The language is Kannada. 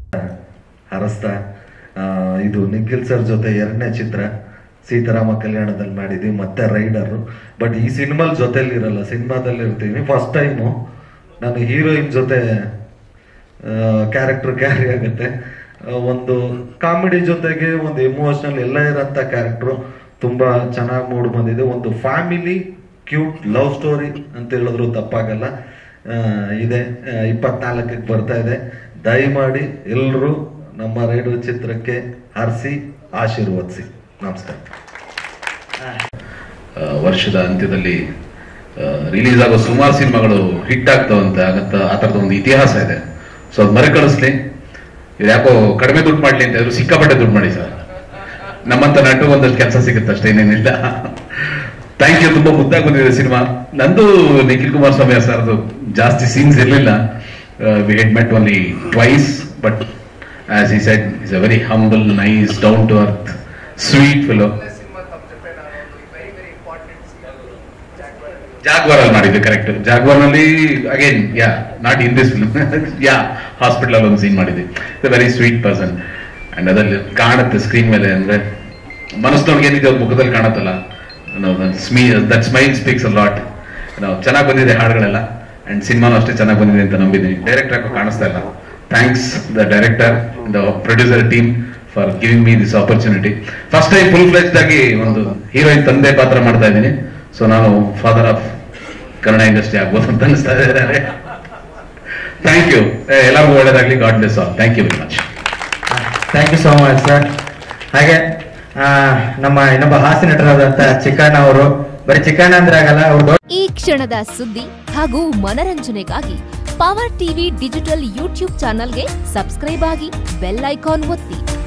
ಹರಸ್ತಾ ಆ, ಇದು ನಿಖಿಲ್ ಸರ್ ಜೊತೆ ಎರಡನೇ ಚಿತ್ರ ಸೀತಾರಾಮ ಕಲ್ಯಾಣದಲ್ಲಿ ಮಾಡಿದ್ವಿ ಮತ್ತೆ ರೈಡರು ಬಟ್ ಈ ಸಿನಿಮಾಲ್ ಜೊತೆಲಿ ಇರಲ್ಲ ಸಿನಿಮಾದಲ್ಲಿ ಇರ್ತೀವಿ ಫಸ್ಟ್ ಟೈಮು ನಾನು ಹೀರೋಯಿನ್ ಜೊತೆ ಕ್ಯಾರೆಕ್ಟರ್ ಕ್ಯಾರಿ ಆಗುತ್ತೆ ಆ, ಒಂದು ಕಾಮಿಡಿ ಜೊತೆಗೆ ಒಂದು ಎಮೋಷನಲ್ ಎಲ್ಲ ಇರೋಂಥ ಕ್ಯಾರೆಕ್ಟ್ರು ತುಂಬಾ ಚೆನ್ನಾಗಿ ಮೂಡ್ ಬಂದಿದೆ ಒಂದು ಫ್ಯಾಮಿಲಿ ಕ್ಯೂಟ್ ಲವ್ ಸ್ಟೋರಿ ಅಂತ ಹೇಳಿದ್ರು ತಪ್ಪಾಗಲ್ಲ ಆ, ಇದೆ ಇಪ್ಪತ್ನಾಲ್ಕಕ್ಕೆ ಬರ್ತಾ ಇದೆ ದಯಮಾಡಿ ಎಲ್ಲರೂ ನಮ್ಮ ರೈಡು ಚಿತ್ರಕ್ಕೆ ಹರಿಸಿ ಆಶೀರ್ವದಿಸಿ ನಮಸ್ಕಾರ ಆ, ವರ್ಷದ ಅಂತ್ಯದಲ್ಲಿ ರಿಲೀಸ್ ಆಗೋ ಸುಮಾರು ಸಿನಿಮಾಗಳು ಹಿಟ್ ಆಗ್ತಾವಂತ ಆಗತ್ತ ಆ ಥರದ ಒಂದು ಇತಿಹಾಸ ಇದೆ ಸೊ ಅದು ಮರುಕಳಿಸ್ಲಿ ಇದು ಯಾಕೋ ಕಡಿಮೆ ದುಡ್ಡು ಮಾಡ್ಲಿ ಅಂತ ಹೇಳಿದ್ರು ಸಿಕ್ಕಾಪಟ್ಟೆ ದುಡ್ಡು ಮಾಡಿ ಸರ್ ನಮ್ಮಂತ ನಟು ಒಂದಷ್ಟು ಕೆಲಸ ಸಿಗುತ್ತೆ ಅಷ್ಟೇ ಏನೇನಿಲ್ಲ ಥ್ಯಾಂಕ್ ಯು ತುಂಬಾ ಮುದ್ದಾಗಿ ಬಂದಿದೆ ಸಿನಿಮಾ ನಂದು ನಿಖಿಲ್ ಕುಮಾರಸ್ವಾಮಿ ಸರ್ದು ಜಾಸ್ತಿ ಸೀನ್ಸ್ ಇರಲಿಲ್ಲ we had met only twice but as he said is a very humble nice down to earth sweet fellow Jaguar ಅಲ್ಲಿ ಮಾಡಿದ್ವಿ ಕರೆಕ್ಟ್ ಜಾಗ್ವಾರ್ ನಲ್ಲಿ again yeah not in this film yeah hospital ಅಲ್ಲಿ ಒಂದು ಸೀನ್ ಮಾಡಿದ್ವಿ ವೆರಿ ಸ್ವೀಟ್ ಪರ್ಸನ್ ಅಂಡ್ ಅದ್ರಲ್ಲಿ ಕಾಣುತ್ತೆ ಸ್ಕ್ರೀನ್ ಮೇಲೆ ಅಂದ್ರೆ ಮನಸ್ಸಿನೊಳಗೆ ಏನಿದೆ ಅವ್ರ ಮುಖದಲ್ಲಿ ಕಾಣುತ್ತಲ್ಲ ಸ್ಮೀ that smile speaks a lot ನಾವು ಚೆನ್ನಾಗಿ ಬಂದಿದೆ ಹಾಡುಗಳೆಲ್ಲ ಅಂಡ್ ಸಿನಿಮಾನು ಅಷ್ಟೇ ಚೆನ್ನಾಗಿ ಬಂದಿದೆ ಅಂತ ನಂಬಿದ್ದೀನಿ ಡೈರೆಕ್ಟರ್ ಯಾಕೋ ಕಾಣಿಸ್ತಾ ಇಲ್ಲ thanks the director the producer team for giving me this opportunity first time full fledged ಆಗಿ ಒಂದು ಹೀರೋಯಿನ್ ತಂದೆ ಪಾತ್ರ ಮಾಡ್ತಾ ಇದ್ದೀನಿ ಸೊ ನಾನು ಫಾದರ್ ಆಫ್ ಕನ್ನಡ ಇಂಡಸ್ಟ್ರಿ ಆಗ್ಬೋದು ಅಂತ ಅನಿಸ್ತಾ ಇದ್ದಾರೆ ಥ್ಯಾಂಕ್ ಯು ಎಲ್ಲರಿಗೂ ಒಳ್ಳೇದಾಗ್ಲಿ God bless all thank you very much thank you so much sir ಹಾಗೆ ಆ, ನಮ್ಮ ಇನ್ನೊಬ್ಬ ಹಾಸ್ಯ ನಟರಾದಂತ ಚಿಕ್ಕಣ್ಣ ಅವರು ಬರೀ ಚಿಕ್ಕಣ್ಣ ಅಂದ್ರೆ ಆಗಲ್ಲ ಅವ್ರು ದೊಡ್ಡ ಈ ಕ್ಷಣದ ಸುದ್ದಿ ಹಾಗೂ ಮನರಂಜನೆಗಾಗಿ ಪವರ್ ಟಿವಿ ಡಿಜಿಟಲ್ ಯೂಟ್ಯೂಬ್ ಚಾನಲ್ಗೆ ಸಬ್ಸ್ಕ್ರೈಬ್ ಆಗಿ ಬೆಲ್ ಐಕಾನ್ ಒತ್ತಿ